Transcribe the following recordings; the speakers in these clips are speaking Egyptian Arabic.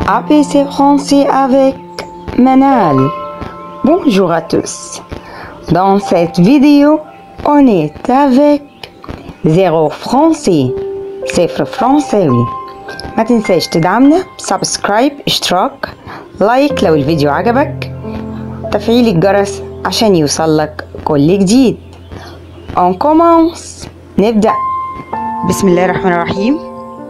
ABC français avec Manal. Bonjour à tous. Dans cette vidéo, on est avec زيرو فرنسي صفر فرنساوي ما تنساش تدعمنا بسبسكرايب اشتراك لايك لو الفيديو عجبك تفعيل الجرس عشان يوصلك كل جديد On commence نبدأ بسم الله الرحمن الرحيم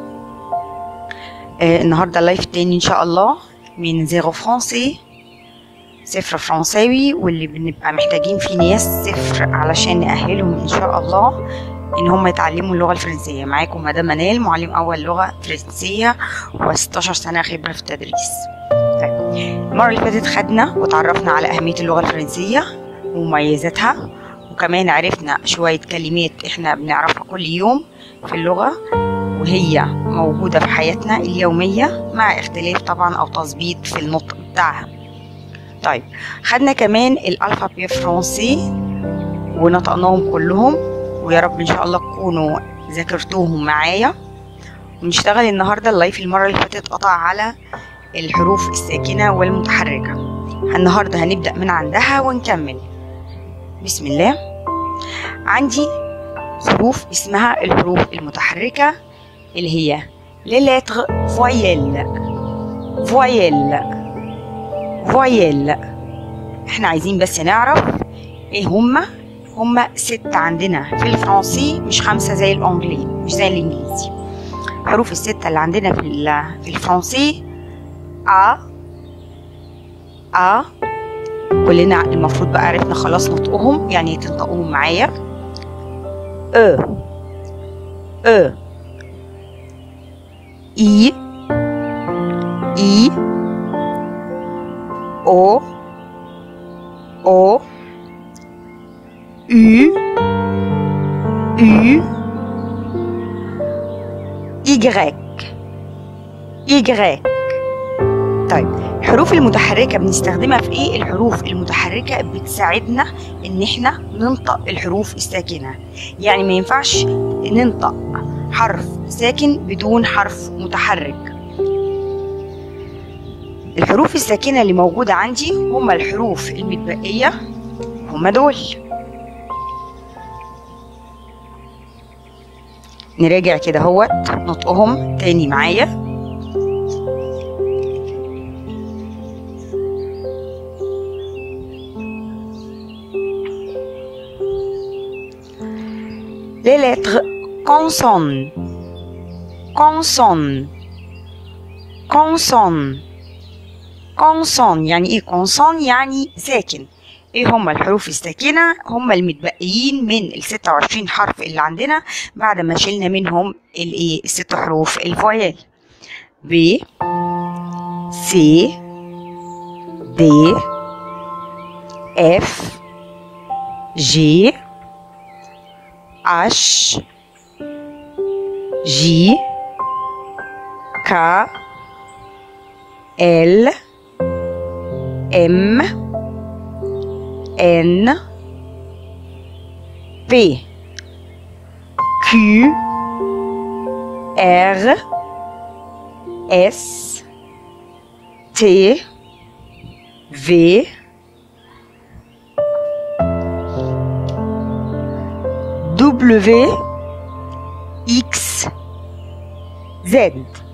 آه النهاردة اللايف التاني إن شاء الله من زيرو فرنسي صفر فرنساوي واللي بنبقى محتاجين فيه ناس صفر علشان نأهلهم إن شاء الله ان هم يتعلموا اللغه الفرنسيه معاكم مدام منال معلم اول لغه فرنسيه و16 سنه خبره في التدريس طيب المره اللي فاتت خدنا وتعرفنا على اهميه اللغه الفرنسيه ومميزاتها وكمان عرفنا شويه كلمات احنا بنعرفها كل يوم في اللغه وهي موجوده في حياتنا اليوميه مع اختلاف طبعا او تظبيط في النطق بتاعها طيب خدنا كمان الالفابي فرنسي ونطقناهم كلهم ويا رب ان شاء الله تكونوا ذاكرتوهم معايا ونشتغل النهارده اللايف المره اللي فاتت قطع على الحروف الساكنه والمتحركه النهارده هنبدا من عندها ونكمل بسم الله عندي حروف اسمها الحروف المتحركه اللي هي للتر فويل فويل فويل احنا عايزين بس نعرف ايه هما هما ست عندنا في الفرنسي مش خمسة زي الأنجلي مش زي الإنجليزي حروف الستة اللي عندنا في في الفرنسي أ أ كلنا المفروض بقى عرفنا خلاص نطقهم يعني تنطقوهم معايا أ أ إي إي أو أو U, U, Y, Y. طيب الحروف المتحركة بنستخدمها في ايه؟ الحروف المتحركة بتساعدنا ان احنا ننطق الحروف الساكنة يعني ما ينفعش ننطق حرف ساكن بدون حرف متحرك الحروف الساكنة اللي موجودة عندي هما الحروف المتبقية هما دول نراجع كده اهوت نطقهم تاني معايا les lettres consonnes consonnes consonnes consonnes يعني ايه consonne يعني ساكن ايه هما الحروف الساكنة هما المتبقيين من ال 26 حرف اللي عندنا بعد ما شلنا منهم الايه الست حروف الفويل ب سي دي اف جي اتش جي كا ال ام N P Q R S T V W X Z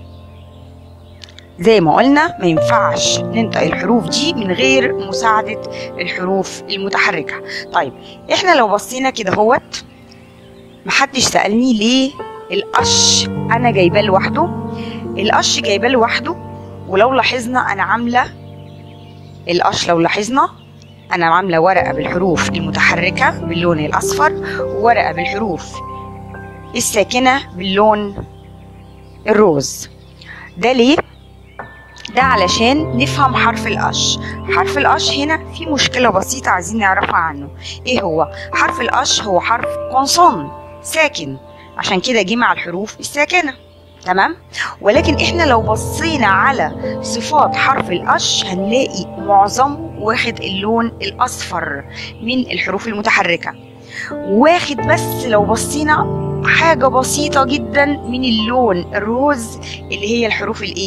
زي ما قلنا ما ينفعش ننطق الحروف دي من غير مساعدة الحروف المتحركة طيب احنا لو بصينا كده هوت محدش سألني ليه القش انا جايباه لوحده القش جايباه لوحده ولو لاحظنا انا عاملة القش لو لاحظنا انا عاملة ورقة بالحروف المتحركة باللون الاصفر وورقة بالحروف الساكنة باللون الروز ده ليه ده علشان نفهم حرف القش حرف القش هنا في مشكلة بسيطة عايزين نعرفها عنه ايه هو حرف القش هو حرف كونسون ساكن عشان كده جه مع الحروف الساكنة تمام ولكن احنا لو بصينا على صفات حرف القش هنلاقي معظمه واخد اللون الاصفر من الحروف المتحركة واخد بس لو بصينا حاجة بسيطة جدا من اللون الروز اللي هي الحروف الايه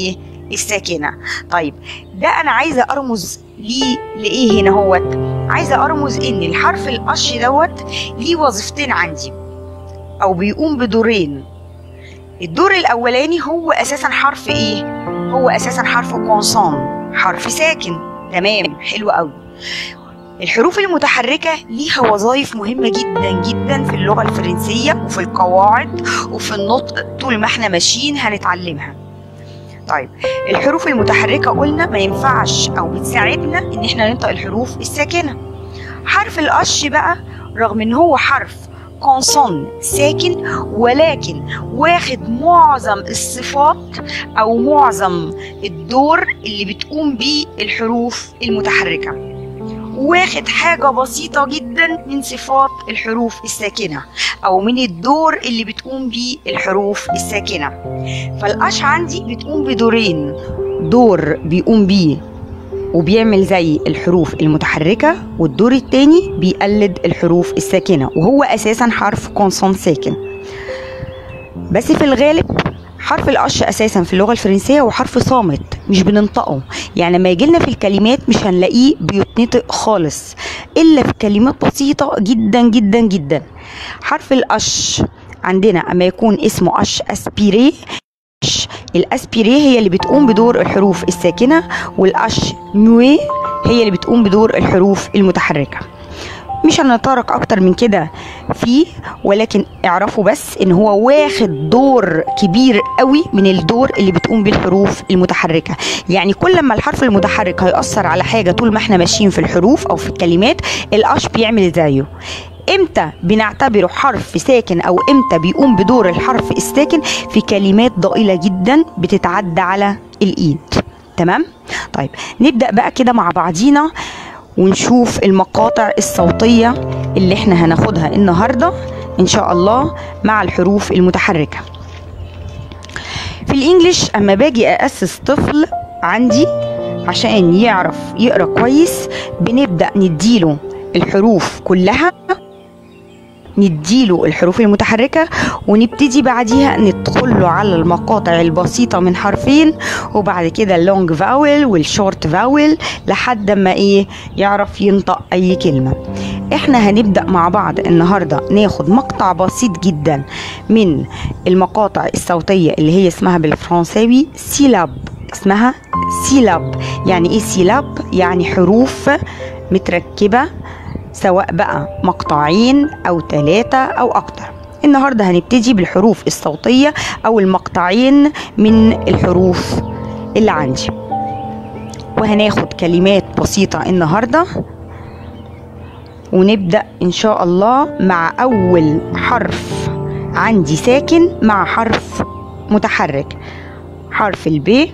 الساكنة طيب ده أنا عايزة أرمز ليه لإيه هنا هوت عايزة أرمز إن الحرف القش دوت ليه وظيفتين عندي أو بيقوم بدورين الدور الأولاني هو أساسا حرف إيه؟ هو أساسا حرف كونسون حرف ساكن تمام حلو قوي الحروف المتحركة ليها وظائف مهمة جدا جدا في اللغة الفرنسية وفي القواعد وفي النطق طول ما احنا ماشيين هنتعلمها طيب الحروف المتحركة قلنا ما ينفعش أو بتساعدنا إن احنا ننطق الحروف الساكنة حرف القش بقى رغم إن هو حرف كونسون ساكن ولكن واخد معظم الصفات أو معظم الدور اللي بتقوم بيه الحروف المتحركة واخد حاجة بسيطة جدا من صفات الحروف الساكنة أو من الدور اللي بتقوم بيه الحروف الساكنة فالقش عندي بتقوم بدورين دور بيقوم بيه وبيعمل زي الحروف المتحركة والدور التاني بيقلد الحروف الساكنة وهو أساسا حرف كونسون ساكن بس في الغالب حرف القش اساسا في اللغه الفرنسيه هو حرف صامت مش بننطقه يعني لما يجي لنا في الكلمات مش هنلاقيه بيتنطق خالص الا في كلمات بسيطه جدا جدا جدا حرف القش عندنا اما يكون اسمه قش اسبيري الاسبيري هي اللي بتقوم بدور الحروف الساكنه والقش موي هي اللي بتقوم بدور الحروف المتحركه مش هنتطرق اكتر من كده فيه ولكن اعرفوا بس ان هو واخد دور كبير قوي من الدور اللي بتقوم بيه الحروف المتحركه يعني كل ما الحرف المتحرك هيأثر على حاجه طول ما احنا ماشيين في الحروف او في الكلمات القش بيعمل زيه امتى بنعتبره حرف ساكن او امتى بيقوم بدور الحرف الساكن في كلمات ضئيله جدا بتتعدى على الايد تمام طيب نبدا بقى كده مع بعضينا ونشوف المقاطع الصوتية اللي احنا هناخدها النهاردة ان شاء الله مع الحروف المتحركة في الانجليش اما باجي اسس طفل عندي عشان يعرف يقرا كويس بنبدا نديله الحروف كلها نديله الحروف المتحركة ونبتدي بعديها ندخل له على المقاطع البسيطة من حرفين وبعد كده اللونج فاول والشورت فاول لحد ما ايه يعرف ينطق اي كلمة احنا هنبدأ مع بعض النهاردة ناخد مقطع بسيط جدا من المقاطع الصوتية اللي هي اسمها بالفرنساوي سيلاب اسمها سيلاب يعني ايه سيلاب يعني حروف متركبة سواء بقى مقطعين أو ثلاثة أو أكتر النهاردة هنبتدي بالحروف الصوتية أو المقطعين من الحروف اللي عندي وهناخد كلمات بسيطة النهاردة ونبدأ إن شاء الله مع أول حرف عندي ساكن مع حرف متحرك حرف الب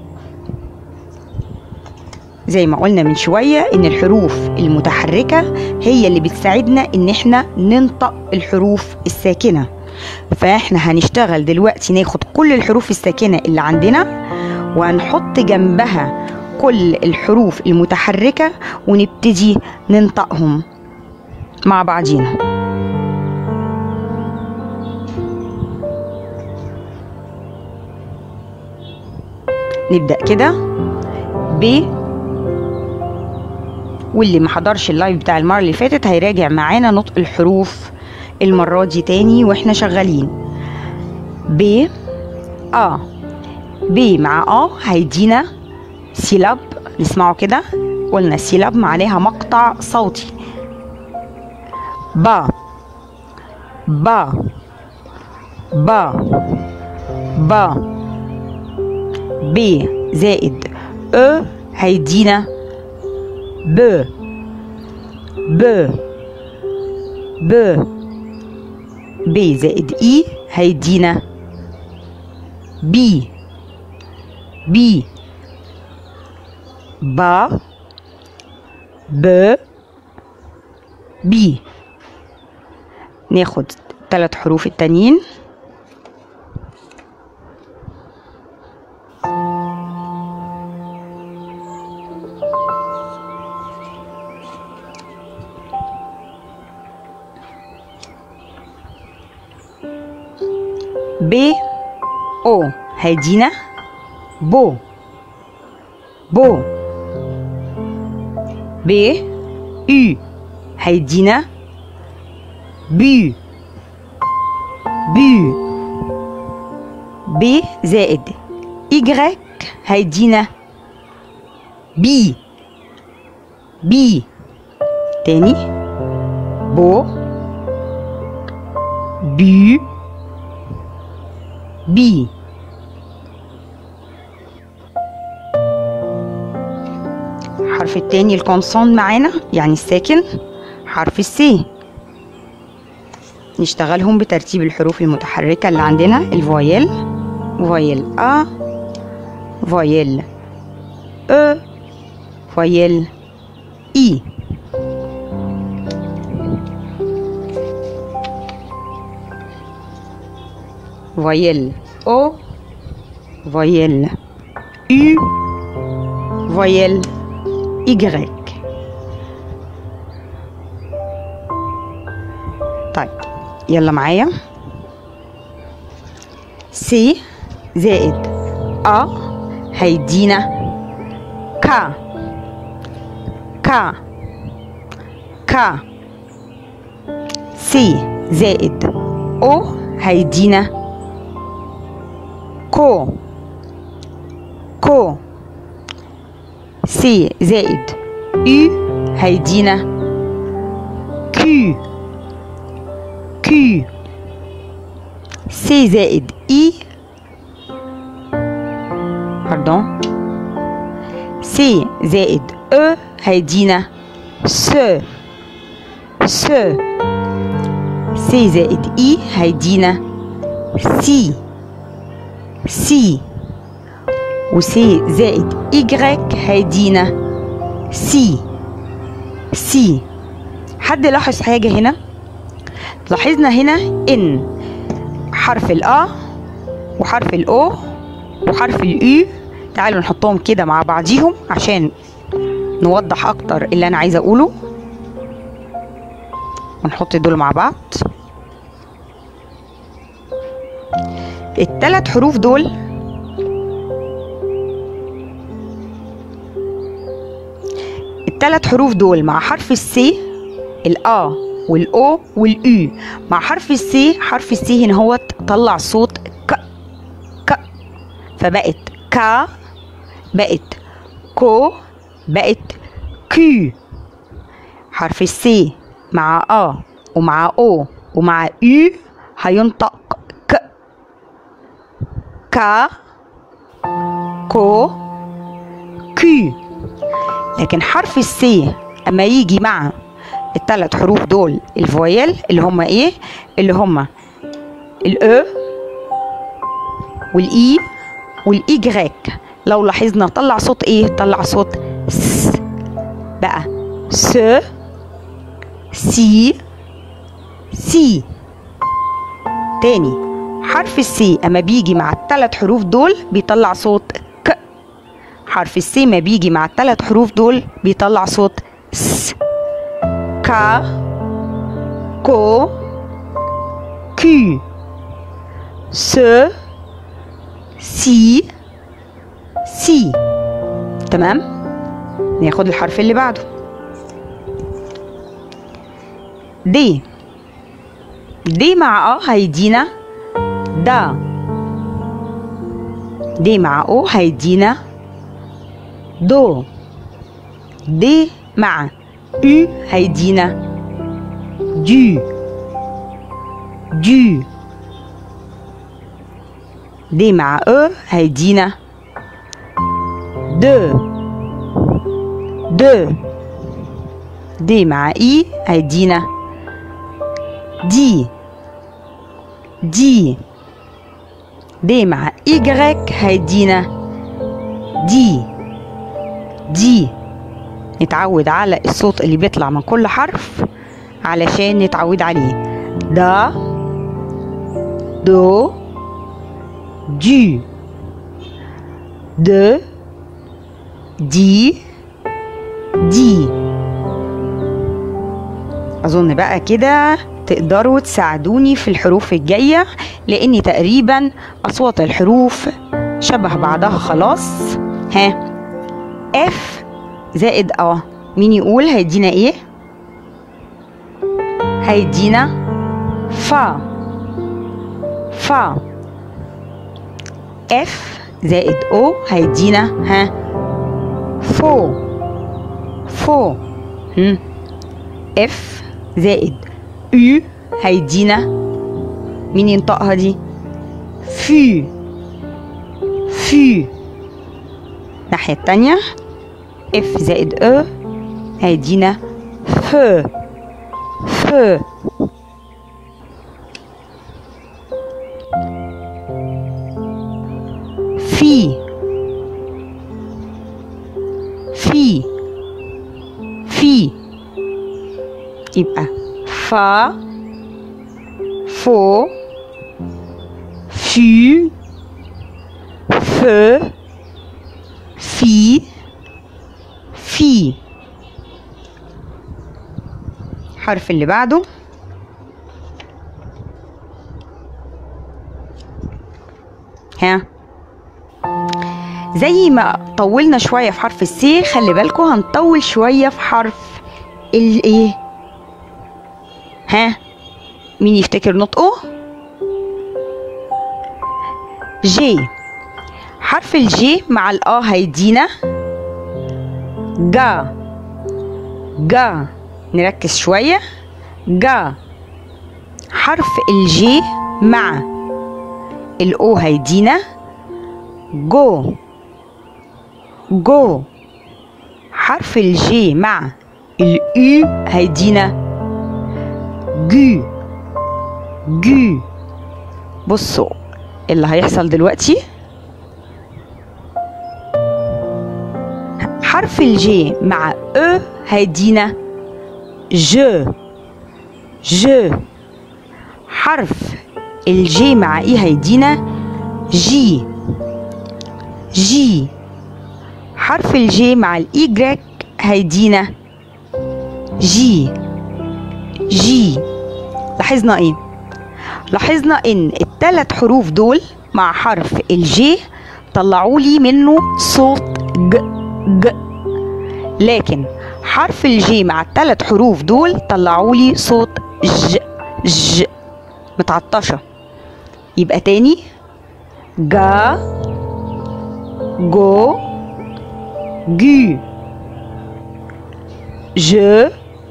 زي ما قلنا من شوية ان الحروف المتحركة هي اللي بتساعدنا ان احنا ننطق الحروف الساكنة فاحنا هنشتغل دلوقتي ناخد كل الحروف الساكنة اللي عندنا وهنحط جنبها كل الحروف المتحركة ونبتدي ننطقهم مع بعضينا نبدأ كده ب واللي ما حضرش اللايف بتاع المره اللي فاتت هيراجع معانا نطق الحروف المره دي تاني واحنا شغالين ب ا ب مع ا هيدينا سيلاب نسمعه كده قلنا سيلاب معناها مقطع صوتي با با با با ب زائد ا هيدينا ب ب ب ب زائد اي هيدينا بي بي با ب بي ناخد ثلاث حروف التانيين ب او هيدينا بو بو ب U هيدينا بي بي ب زائد Y هيدينا بي بي تاني بو بي بي الحرف التاني الكونسون معانا يعني الساكن حرف السي نشتغلهم بترتيب الحروف المتحركة اللي عندنا الفويل فويل أ فويل أ فويل إي voyelle O, voyelle U, voyelle Y. طيب يلا معايا C زائد A هيدينا K K K C زائد O هيدينا كو كو سي زائد يو هيدينا كيو كيو سي زائد اي باردون سي زائد او هيدينا س س سي زائد اي هيدينا سي سي وسي زائد إيجريك هيدينا سي سي حد لاحظ حاجة هنا لاحظنا هنا إن حرف الأ وحرف الأو وحرف الأو تعالوا نحطهم كده مع بعضيهم عشان نوضح أكتر اللي أنا عايزة أقوله ونحط دول مع بعض التلات حروف دول التلات حروف دول مع حرف السي الآ والأو والأو مع حرف السي حرف السي هنا هو طلع صوت ك ك فبقت كا بقت كو بقت كيو حرف السي مع آ ومع أو ومع أو هينطق ك كا كو كي لكن حرف السي اما يجي مع الثلاث حروف دول الفويل اللي هما ايه اللي هما الاو والاي والايجريك لو لاحظنا طلع صوت ايه طلع صوت س بقى س سي سي تاني حرف السي اما بيجي مع الثلاث حروف دول بيطلع صوت ك حرف السي ما بيجي مع الثلاث حروف دول بيطلع صوت س كا كو كي س سي سي تمام ناخد الحرف اللي بعده دي دي مع اه هيدينا دا دي مع او هيدينا دو دي مع U هيدينا du du دي مع E هيدينا de de دي مع I هيدينا دي دي دي مع Y هيدينا دي دي نتعود على الصوت اللي بيطلع من كل حرف علشان نتعود عليه دا دو دي د دي دي اظن بقى كده تقدروا تساعدوني في الحروف الجايه لاني تقريبا اصوات الحروف شبه بعضها خلاص ها اف زائد اه مين يقول هيدينا ايه هيدينا فا فا اف زائد او هيدينا ها فو فو هم. اف زائد يو هيدينا مين ينطقها دي في في الناحية التانية اف زائد او هيدينا ف ف في في في يبقى فا فو في ف في في الحرف اللي بعده ها زي ما طولنا شوية في حرف السي خلي بالكم هنطول شوية في حرف الايه ها مين يفتكر نطقه جي حرف الجي مع الآ هيدينا جا جا نركز شوية جا حرف الجي مع الأو هيدينا جو جو حرف الجي مع اليو هيدينا جو جو بصوا اللي هيحصل دلوقتي حرف الجي مع او هيدينا جو جو حرف الجي مع اي هيدينا جي جي حرف الجي مع الايجريك هيدينا جي جي لاحظنا ايه لاحظنا ان الثلاث حروف دول مع حرف الجي طلعوا لي منه صوت ج ج لكن حرف الجي مع الثلاث حروف دول طلعوا لي صوت ج ج متعطشة يبقى تاني جا جو جو ج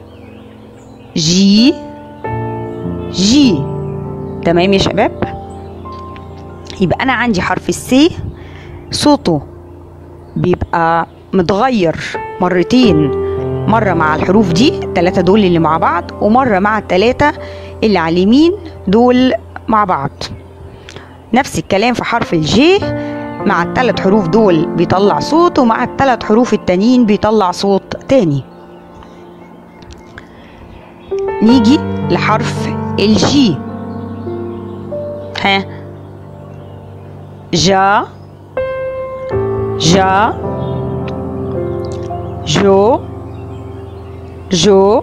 جي جي تمام يا شباب يبقى انا عندي حرف السي صوته بيبقى متغير مرتين مرة مع الحروف دي التلاتة دول اللي مع بعض ومرة مع التلاتة اللي على اليمين دول مع بعض نفس الكلام في حرف الجي مع التلات حروف دول بيطلع صوت ومع التلات حروف التانيين بيطلع صوت تاني نيجي لحرف الجي ها جا جا جو جو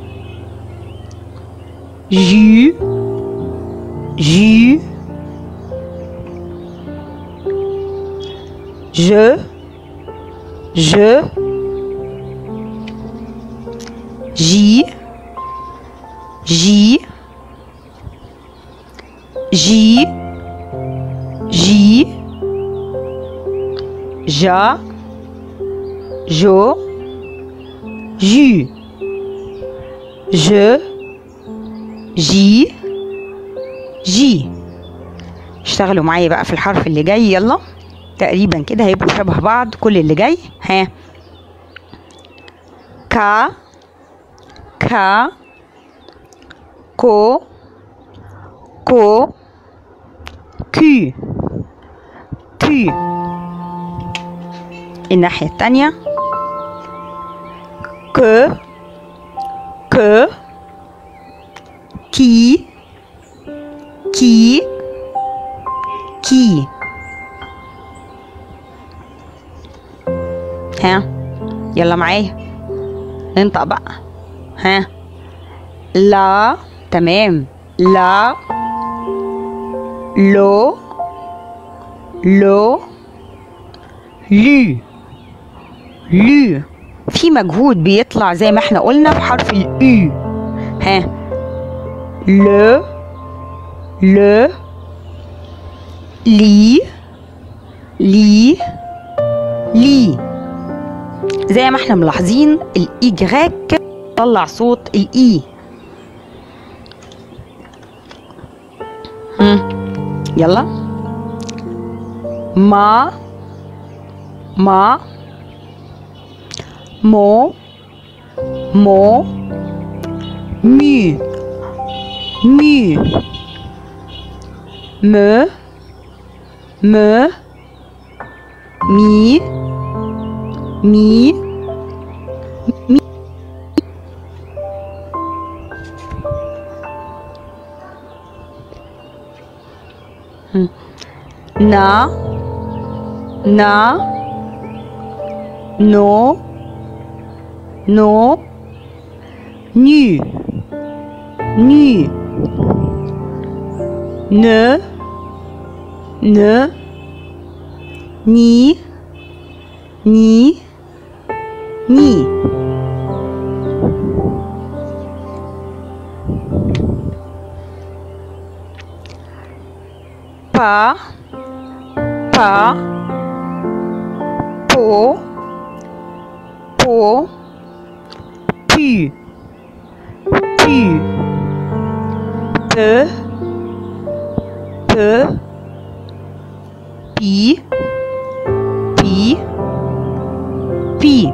ju ju je je j'y j'y j'y j'y ja jo ju je جي جي اشتغلوا معايا بقى في الحرف اللي جاي يلا تقريبا كده هيبقوا شبه بعض كل اللي جاي ها كا كا كو كو كي كي الناحية التانية ك ك كي كي كي ها يلا معايا ننطق بقى ها لا تمام لا لو لو لو لو في مجهود بيطلع زي ما احنا قلنا في حرف الأو ها ل ل لي لي لي زي ما احنا ملاحظين الايجراك طلع صوت الاي هم. يلا ما ما مو مو مي مي me me mi mi mi Hmm. na na no no nu nu ne ne ni ni ni pa pa po po pu pu pe pe pi pi pi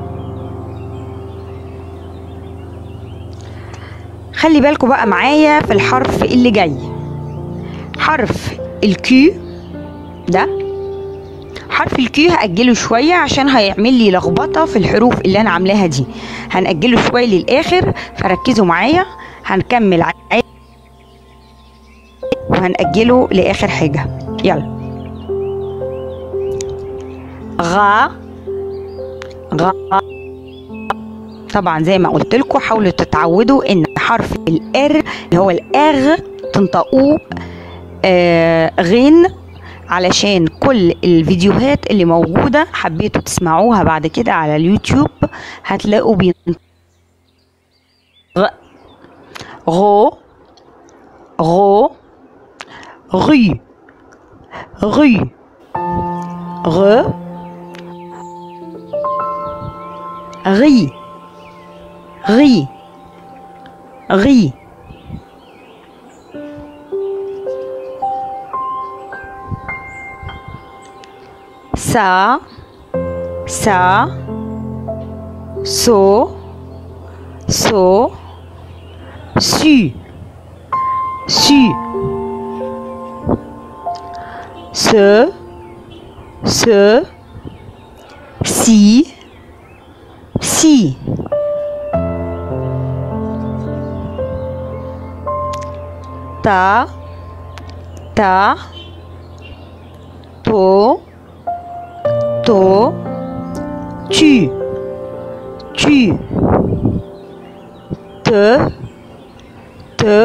خلي بالكم بقى معايا في الحرف اللي جاي حرف الكيو ده حرف الكيو هأجله شوية عشان هيعمل لي لخبطة في الحروف اللي أنا عاملاها دي هنأجله شوية للآخر فركزوا معايا هنكمل عادي وهنأجله لآخر حاجة يلا غا غا طبعا زي ما قلت لكم حاولوا تتعودوا ان حرف الار اللي هو الار تنطقوه آه غين علشان كل الفيديوهات اللي موجودة حبيتوا تسمعوها بعد كده على اليوتيوب هتلاقوا بين غ غو غو غي غي غ غي غي غي sa sa so so su su se se si si ta ta to to tu tu te te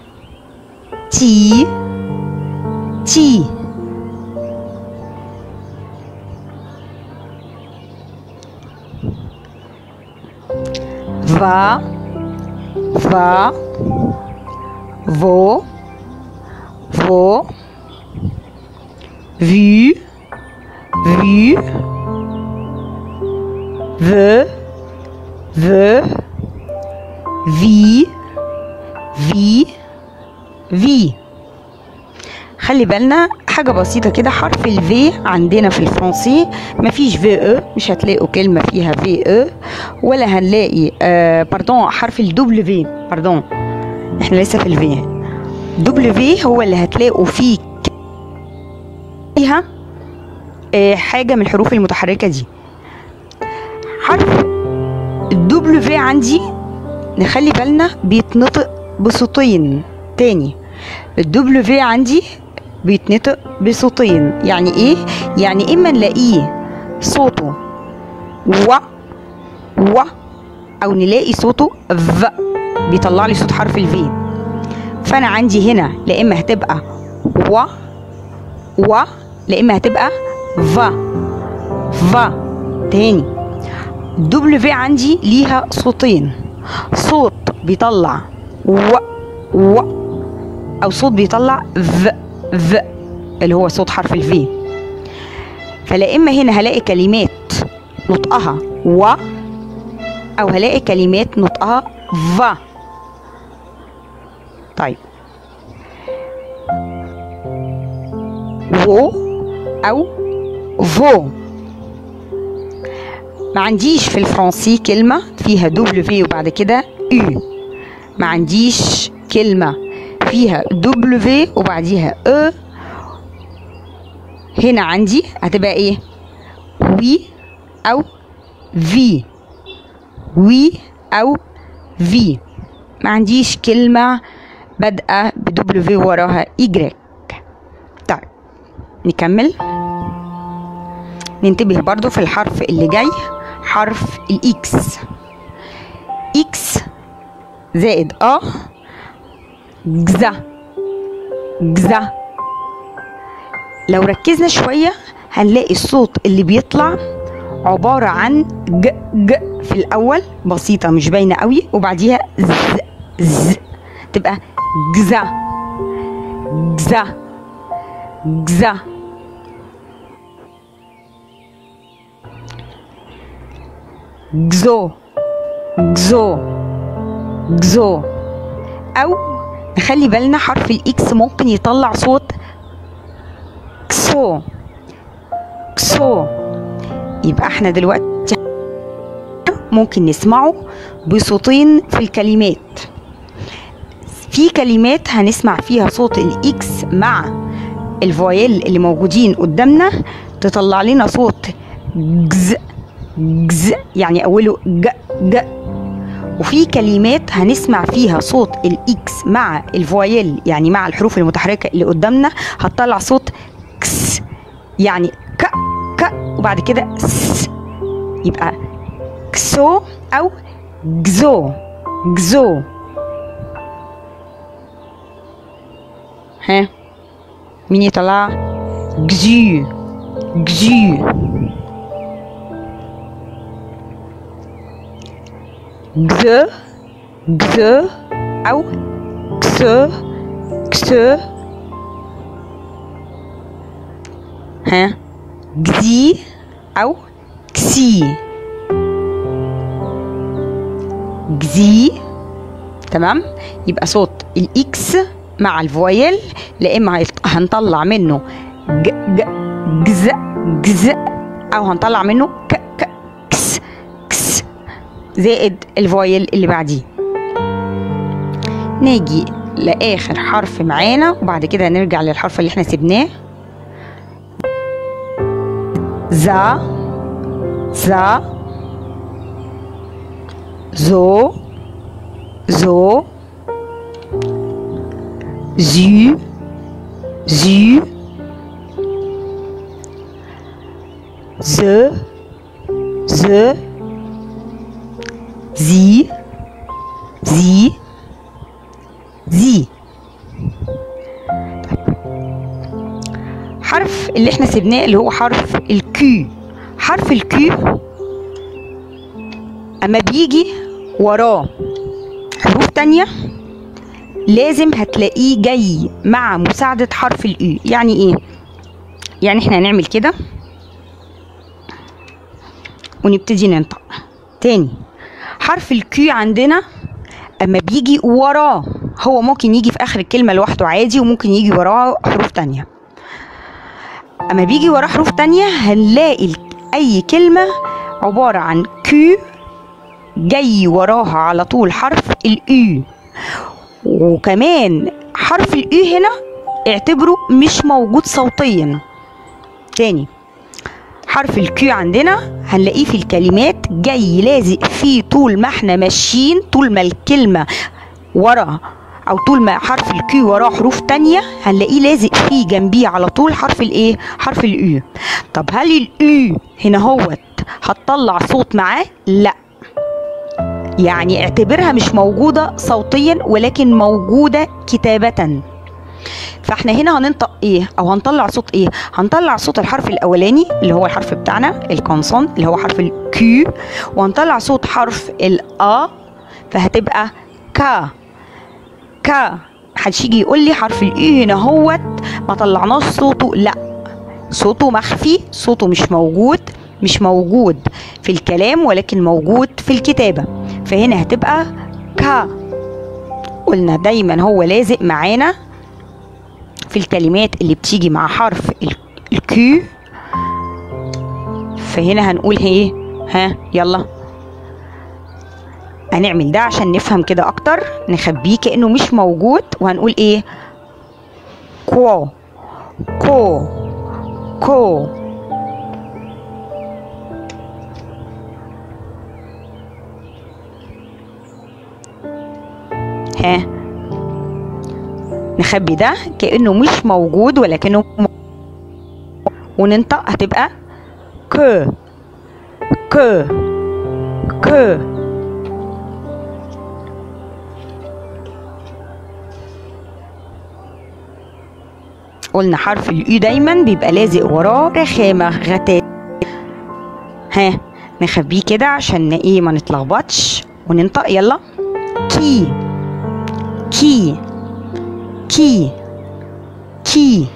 ti ti va va vo vo vu vu ve ve vi vi vi خلي بالنا حاجة بسيطة كده حرف الفي عندنا في الفرنسي مفيش في او مش هتلاقوا كلمة فيها في او ولا هنلاقي آه باردون حرف الدبل في باردون احنا لسه في الفي دبل في هو اللي هتلاقوا فيه فيها آه حاجة من الحروف المتحركة دي حرف الدبل في عندي نخلي بالنا بيتنطق بصوتين تاني الدبل في عندي بيتنطق بصوتين يعني ايه يعني اما نلاقيه صوته و و او نلاقي صوته ف بيطلع لي صوت حرف الفي فانا عندي هنا لا اما هتبقى و و لا اما هتبقى ف ف تاني الدبليو عندي ليها صوتين صوت بيطلع و و او صوت بيطلع ف ف اللي هو صوت حرف الفي فلا اما هنا هلاقي كلمات نطقها و او هلاقي كلمات نطقها ف طيب و او فو ما عنديش في الفرنسي كلمة فيها دبليو وبعد كده او ما عنديش كلمة فيها دبليو وبعديها او هنا عندي هتبقى ايه وي او في وي او في ما عنديش كلمة بادئة بدبليو وراها إجريك طيب نكمل ننتبه برضو في الحرف اللي جاي حرف الإكس إكس زائد أ جزا جزا لو ركزنا شوية هنلاقي الصوت اللي بيطلع عبارة عن ج ج في الأول بسيطة مش باينة قوي وبعديها ز ز تبقى جزا جزا جزا جزو جزو جزو أو نخلي بالنا حرف الإكس ممكن يطلع صوت كسو كسو يبقى احنا دلوقتي ممكن نسمعه بصوتين في الكلمات في كلمات هنسمع فيها صوت الاكس مع الفويل اللي موجودين قدامنا تطلع لنا صوت جز جز يعني اوله ج ج وفي كلمات هنسمع فيها صوت الاكس مع الفويل يعني مع الحروف المتحركه اللي قدامنا هتطلع صوت كس يعني ك ك وبعد كده س يبقى كسو او جزو جزو ها مين يطلع جزو جزو جز جز او كس كس ها جزي او كسي جزي تمام يبقى صوت الاكس مع الفويل لا اما هنطلع منه ج ج جز جز او هنطلع منه ك ك كس كس زائد الفويل اللي بعديه نيجي لاخر حرف معانا وبعد كده نرجع للحرف اللي احنا سيبناه za za zo zo zu zu ze ze zi zi zi حرف اللي احنا سيبناه اللي هو حرف الكيو حرف الكيو اما بيجي وراه حروف تانية لازم هتلاقيه جاي مع مساعدة حرف الإي يعني ايه يعني احنا هنعمل كده ونبتدي ننطق تاني حرف الكيو عندنا اما بيجي وراه هو ممكن يجي في اخر الكلمة لوحده عادي وممكن يجي وراه حروف تانية اما بيجي وراه حروف تانية هنلاقي اي كلمة عبارة عن كيو جاي وراها على طول حرف الاي وكمان حرف الاي هنا اعتبره مش موجود صوتيا تاني حرف الكيو عندنا هنلاقيه في الكلمات جاي لازق فيه طول ما احنا ماشيين طول ما الكلمة ورا او طول ما حرف الكيو وراه حروف تانية هنلاقيه لازق فيه جنبيه على طول حرف الايه حرف الاي طب هل الاي هنا هوت هتطلع صوت معاه لا يعني اعتبرها مش موجودة صوتيا ولكن موجودة كتابة فاحنا هنا هننطق ايه او هنطلع صوت ايه هنطلع صوت الحرف الاولاني اللي هو الحرف بتاعنا الكونسون اللي هو حرف الك الكيو وهنطلع صوت حرف الأ فهتبقى كا كا محدش يجي يقول لي حرف الاي هنا هوت ما طلعناش صوته لا صوته مخفي صوته مش موجود مش موجود في الكلام ولكن موجود في الكتابة فهنا هتبقى كا قلنا دايما هو لازق معانا في الكلمات اللي بتيجي مع حرف الكيو فهنا هنقول ايه ها يلا هنعمل ده عشان نفهم كده اكتر نخبيه كانه مش موجود وهنقول ايه كو كو كو ها نخبي ده كانه مش موجود ولكنه وننطق هتبقى ك ك ك قلنا حرف اليو دايما بيبقى لازق وراه رخامة غتات ها نخبيه كده عشان ايه ما نتلخبطش وننطق يلا كي كي كي كي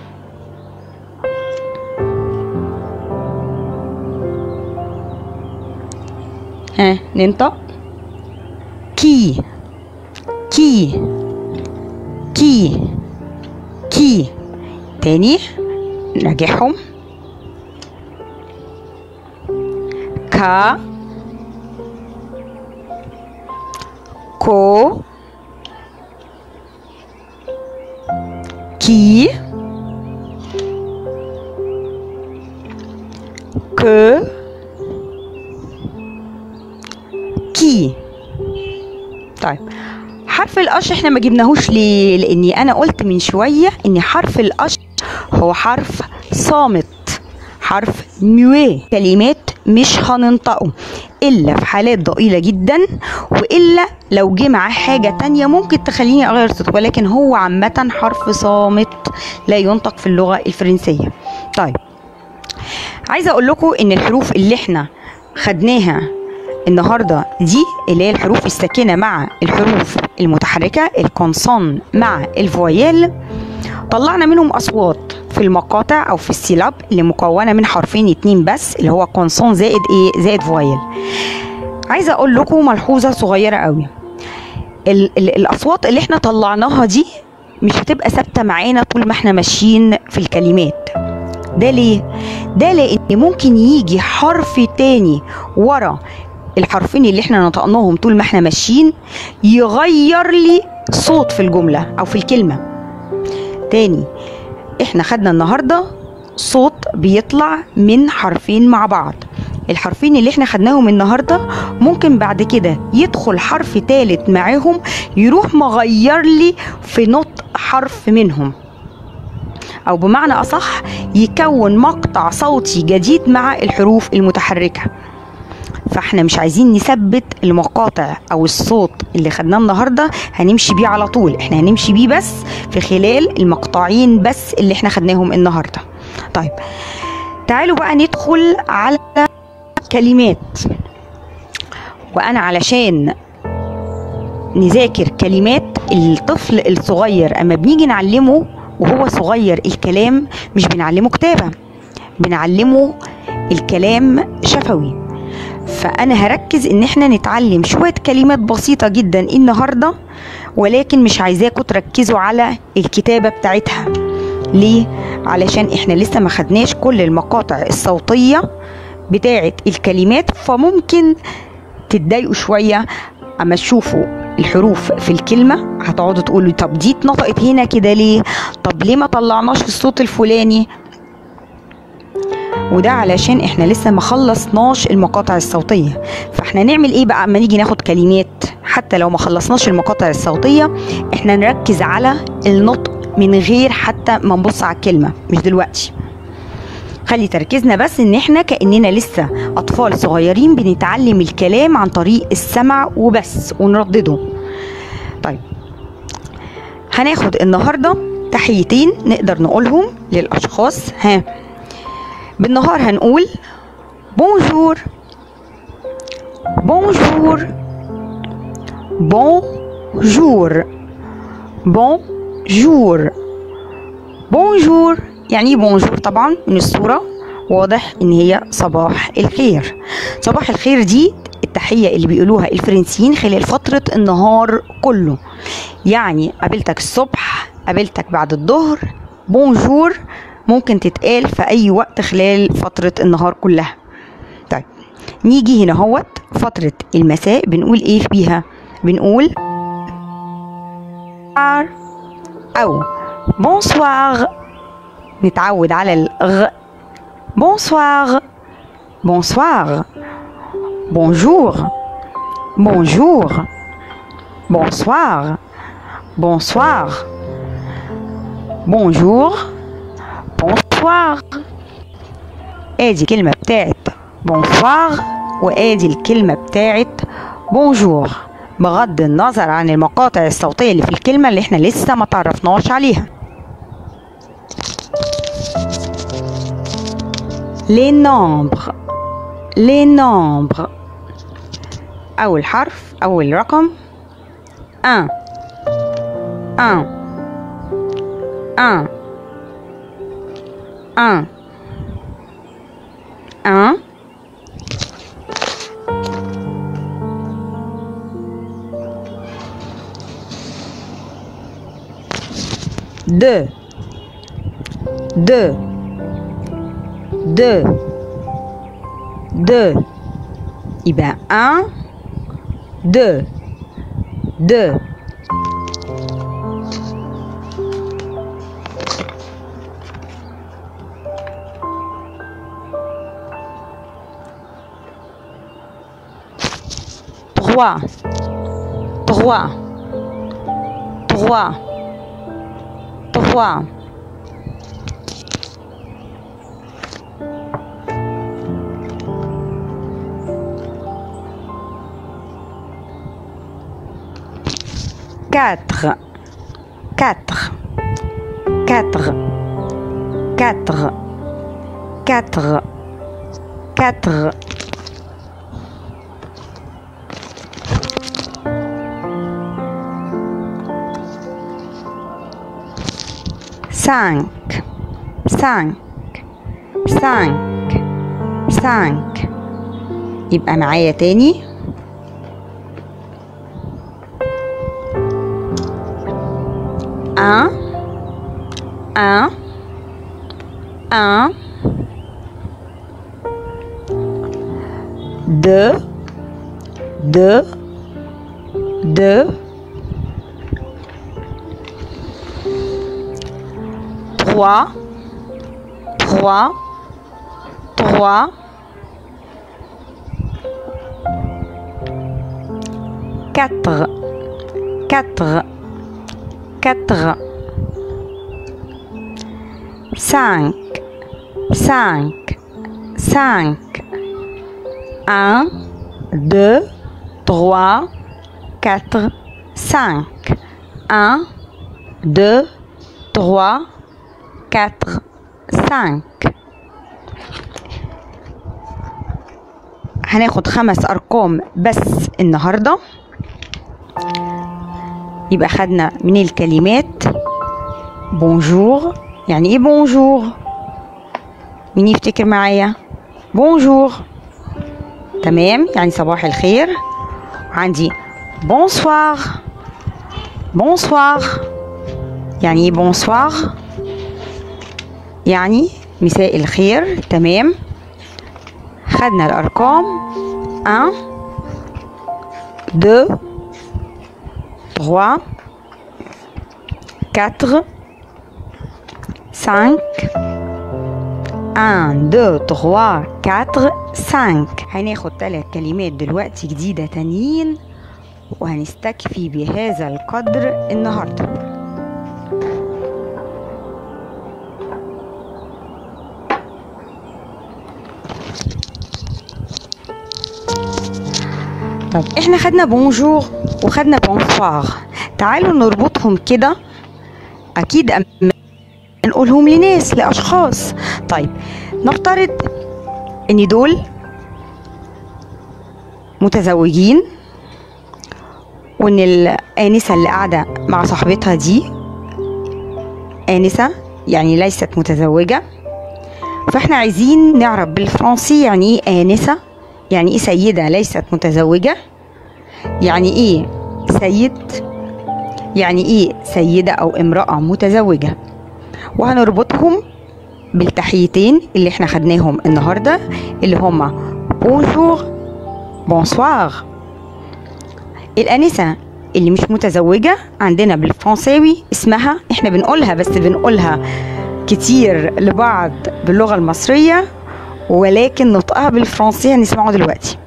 ها ننطق كي كي كي كي تاني نراجعهم كا كو كي ك كي طيب حرف القش احنا ما جبناهوش ليه لاني انا قلت من شويه ان حرف القش هو حرف صامت حرف ميوي كلمات مش هننطقه الا في حالات ضئيله جدا والا لو جه معاه حاجه تانية ممكن تخليني اغير صوته ولكن هو عامه حرف صامت لا ينطق في اللغه الفرنسيه طيب عايزه اقول لكم ان الحروف اللي احنا خدناها النهارده دي اللي هي الحروف الساكنه مع الحروف المتحركه الكونسون مع الفويال طلعنا منهم اصوات في المقاطع او في السيلاب اللي مكونه من حرفين اتنين بس اللي هو كونسون زائد ايه زائد فويل عايزه اقول لكم ملحوظه صغيره قوي ال ال الاصوات اللي احنا طلعناها دي مش هتبقى ثابته معانا طول ما احنا ماشيين في الكلمات ده ليه ده لان ممكن يجي حرف تاني ورا الحرفين اللي احنا نطقناهم طول ما احنا ماشيين يغير لي صوت في الجمله او في الكلمه تاني احنا خدنا النهارده صوت بيطلع من حرفين مع بعض الحرفين اللي احنا خدناهم النهارده ممكن بعد كده يدخل حرف تالت معاهم يروح مغير لي في نطق حرف منهم او بمعنى اصح يكون مقطع صوتي جديد مع الحروف المتحركه فاحنا مش عايزين نثبت المقاطع او الصوت اللي خدناه النهارده هنمشي بيه على طول احنا هنمشي بيه بس في خلال المقطعين بس اللي احنا خدناهم النهارده طيب تعالوا بقى ندخل على كلمات وانا علشان نذاكر كلمات الطفل الصغير اما بنيجي نعلمه وهو صغير الكلام مش بنعلمه كتابه بنعلمه الكلام شفوي فانا هركز ان احنا نتعلم شويه كلمات بسيطه جدا النهارده ولكن مش عايزاكم تركزوا على الكتابه بتاعتها ليه علشان احنا لسه ما خدناش كل المقاطع الصوتيه بتاعه الكلمات فممكن تتضايقوا شويه اما تشوفوا الحروف في الكلمه هتقعدوا تقولوا طب دي اتنطقت هنا كده ليه طب ليه ما طلعناش الصوت الفلاني وده علشان احنا لسه ما خلصناش المقاطع الصوتيه فاحنا نعمل ايه بقى اما نيجي ناخد كلمات حتى لو ما خلصناش المقاطع الصوتيه احنا نركز على النطق من غير حتى ما نبص على الكلمه مش دلوقتي خلي تركيزنا بس ان احنا كاننا لسه اطفال صغيرين بنتعلم الكلام عن طريق السمع وبس ونردده طيب هناخد النهارده تحيتين نقدر نقولهم للاشخاص ها بالنهار هنقول بونجور bonjour bonjour bonjour bonjour يعني بونجور طبعا من الصورة واضح ان هي صباح الخير صباح الخير دي التحية اللي بيقولوها الفرنسيين خلال فترة النهار كله يعني قابلتك الصبح قابلتك بعد الظهر بونجور ممكن تتقال في أي وقت خلال فترة النهار كلها طيب نيجي هنا هوت فترة المساء بنقول ايه فيها بنقول أو بونسوار نتعود على الغ بونسوار بونسوار bonjour bonjour bonsoir bonsoir bonjour bonsoir ادي كلمة بتاعت bonsoir وادي الكلمة بتاعت bonjour بغض النظر عن المقاطع الصوتية اللي في الكلمة اللي احنا لسه ما تعرفناش عليها les nombres les nombres أول حرف أول رقم un un un un un deux deux deux deux يبقى un deux deux trois trois trois trois quatre quatre quatre quatre quatre quatre cinq cinq cinq cinq يبقى معايا تاني un un un deux deux deux trois trois trois quatre quatre quatre cinq cinq cinq un deux trois quatre cinq un deux trois quatre cinq هناخد خمس أرقام بس النهاردة يبقى خدنا من الكلمات بونجور يعني ايه بونجور مين يفتكر معايا بونجور تمام يعني صباح الخير عندي بونسوار بونسوار يعني ايه بونسوار يعني مساء الخير تمام خدنا الأرقام 1 2 3 4 5 1 2 3 4 5 هناخد ثلاث كلمات دلوقتي جديدة تانيين وهنستكفي بهذا القدر النهارده طب احنا خدنا بونجور وخدنا بونسوار تعالوا نربطهم كده اكيد أما نقولهم لناس لاشخاص طيب نفترض ان دول متزوجين وان الآنسة اللي قاعدة مع صاحبتها دي آنسة يعني ليست متزوجة فاحنا عايزين نعرف بالفرنسي يعني ايه آنسة يعني ايه سيدة ليست متزوجة يعني ايه سيد يعني ايه سيدة او امرأة متزوجة وهنربطهم بالتحيتين اللي احنا خدناهم النهاردة اللي هما بونجور بونسوار الآنسة اللي مش متزوجة عندنا بالفرنساوي اسمها احنا بنقولها بس بنقولها كتير لبعض باللغة المصرية ولكن نطقها بالفرنسية هنسمعه دلوقتي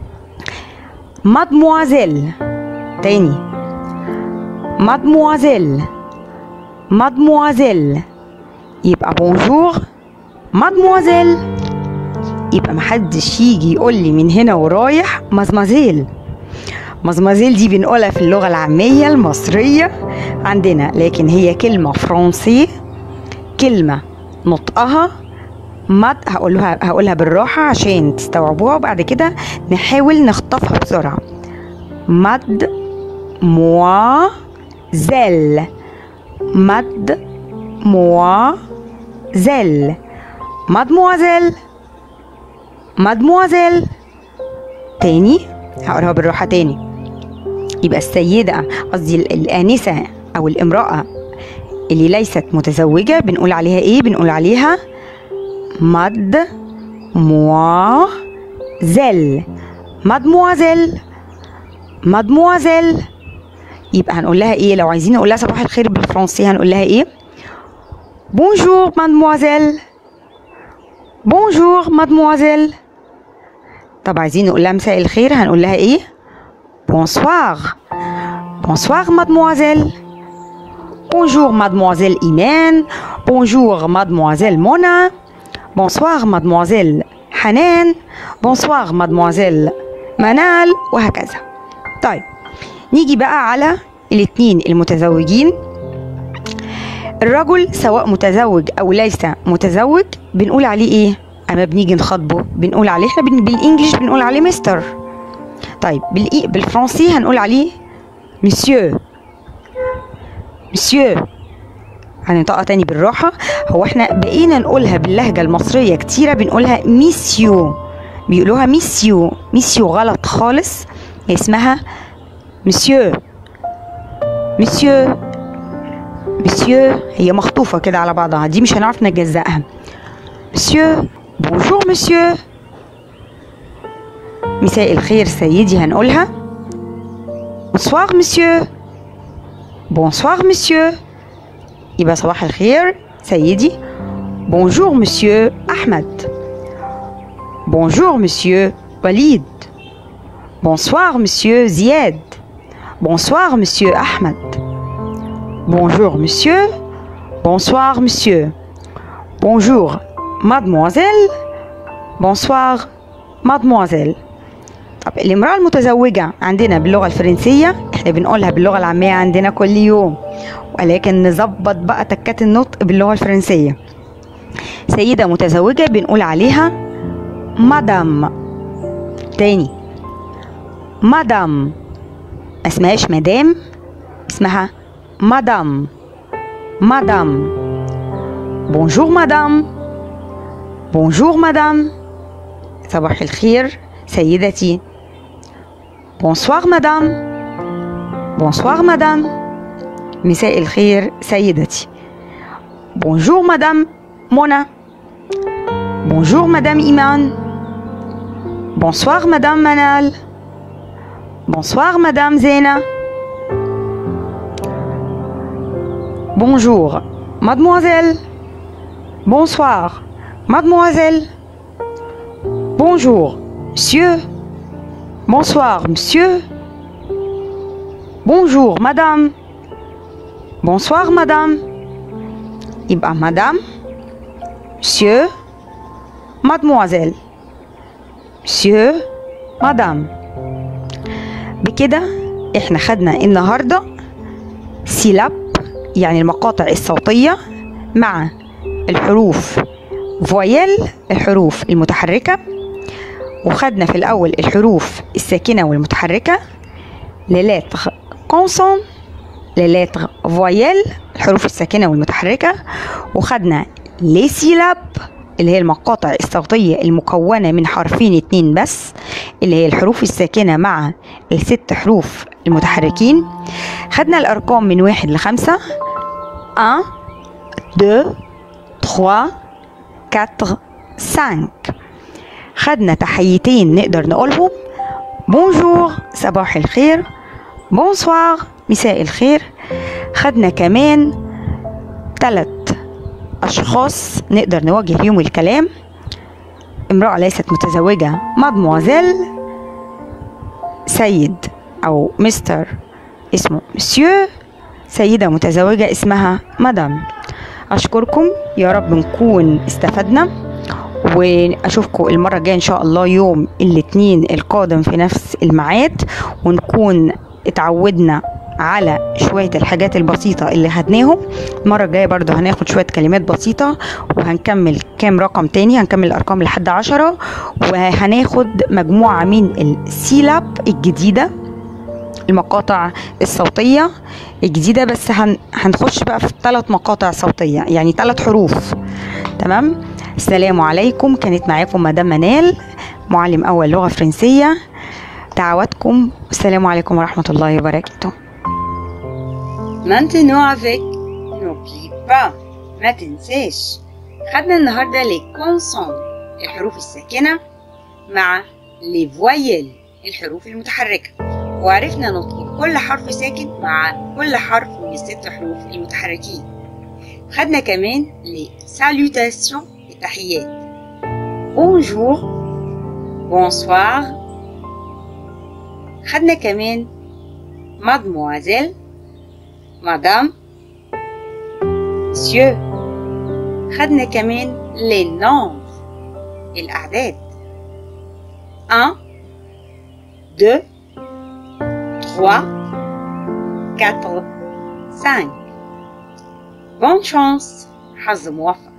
مادموازيل تاني مادموازيل مادموازيل يبقى بونجور مادموازيل يبقى محدش يجي يقول لي من هنا ورايح مزمازيل مزمازيل دي بنقولها في اللغة العامية المصرية عندنا لكن هي كلمة فرنسي كلمة نطقها مد هقولها هقولها بالراحة عشان تستوعبوها وبعد كده نحاول نخطفها بسرعة مد موا زل مد موا زل مادموازيل مادموازيل تاني هقولها بالراحة تاني يبقى السيدة قصدي الآنسة أو الامرأة اللي ليست متزوجة بنقول عليها إيه؟ بنقول عليها مد موا زل مادموازيل مادموازيل يبقى هنقول لها ايه لو عايزين نقول لها صباح الخير بالفرنسي هنقول لها ايه بونجور مادموازيل بونجور مادموازيل طب عايزين نقول لها مساء الخير هنقول لها ايه بونسوار بونسوار مادموازيل بونجور مادموازيل ايمان بونجور مادموازيل منى بونسوار مادموازيل حنان بونسوار مادموازيل منال وهكذا طيب نيجي بقى على الاتنين المتزوجين الرجل سواء متزوج او ليس متزوج بنقول عليه ايه اما بنيجي نخاطبه بنقول عليه احنا بن- بالانجلش بنقول عليه مستر طيب بالإي بالفرنسي هنقول عليه مسيو مسيو هننطقها تاني بالراحة هو احنا بقينا نقولها باللهجة المصرية كتيرة بنقولها ميسيو بيقولوها ميسيو ميسيو غلط خالص هي اسمها مسيو مسيو مسيو هي مخطوفة كده على بعضها دي مش هنعرف نجزأها مسيو بونجور مسيو مساء الخير سيدي هنقولها بونسوار مسيو بونسوار مسيو يبقى صباح الخير سيدي بونجور مسيو أحمد بونجور مسيو وليد بونسوار مسيو زياد بونسوار مسيو أحمد بونجور مسيو بونسوار مسيو بونجور مادموازيل بونسوار مادموازيل طب الامرأة المتزوجة عندنا باللغة الفرنسية احنا بنقولها باللغة العامية عندنا كل يوم ولكن نظبط بقى تكات النطق باللغة الفرنسية سيدة متزوجة بنقول عليها مدام تاني مدام ما اسمهاش مدام اسمها مدام مدام بونجور مدام بونجور مدام صباح الخير سيدتي بونسوار مدام بونسوار مدام مساء الخير سيدتي بونجور مدام منى بونجور مدام إيمان بونسوار مدام منال بونسوار مدام زينة بونجور مادموازيل بونسوار مادموازيل بونجور monsieur bonsoir monsieur bonjour madame bonsoir madame يبقى madame monsieur mademoiselle monsieur madame بكده احنا خدنا النهارده سيلاب يعني المقاطع الصوتية مع الحروف فويل الحروف المتحركة وخدنا في الأول الحروف الساكنة والمتحركة للاتر كونسون للاتر فويل الحروف الساكنة والمتحركة وخدنا لي سيلاب اللي هي المقاطع الصوتية المكونة من حرفين اتنين بس اللي هي الحروف الساكنة مع الست حروف المتحركين خدنا الأرقام من واحد لخمسة 1 2 3 4 5 خدنا تحيتين نقدر نقولهم بونجور صباح الخير بونسوار مساء الخير خدنا كمان ثلاث أشخاص نقدر نوجه بيهم الكلام امرأة ليست متزوجة مادموازيل سيد أو مستر اسمه مسيو سيدة متزوجة اسمها مدام أشكركم يا رب نكون استفدنا واشوفكم المره الجايه ان شاء الله يوم الاثنين القادم في نفس الميعاد ونكون اتعودنا على شوية الحاجات البسيطة اللي خدناهم المرة الجاية برضو هناخد شوية كلمات بسيطة وهنكمل كام رقم تاني هنكمل الأرقام لحد عشرة وهناخد مجموعة من السيلاب الجديدة المقاطع الصوتية الجديدة بس هن... هنخش بقى في ثلاث مقاطع صوتية يعني ثلاث حروف تمام السلام عليكم كانت معاكم مدام منال معلم أول لغة فرنسية دعواتكم والسلام عليكم ورحمة الله وبركاته Maintenant avec n'oublie pas ما تنساش خدنا النهاردة les consonnes الحروف الساكنة مع les voyelles الحروف المتحركة وعرفنا نطق كل حرف ساكن مع كل حرف من الست حروف المتحركين خدنا كمان les salutations التحيات bonjour bonsoir خدنا كمان mademoiselle مدام مسيو خدنا كمان لي نومبر الأعداد 1 2 3 4 5 بون شانس حظ موفق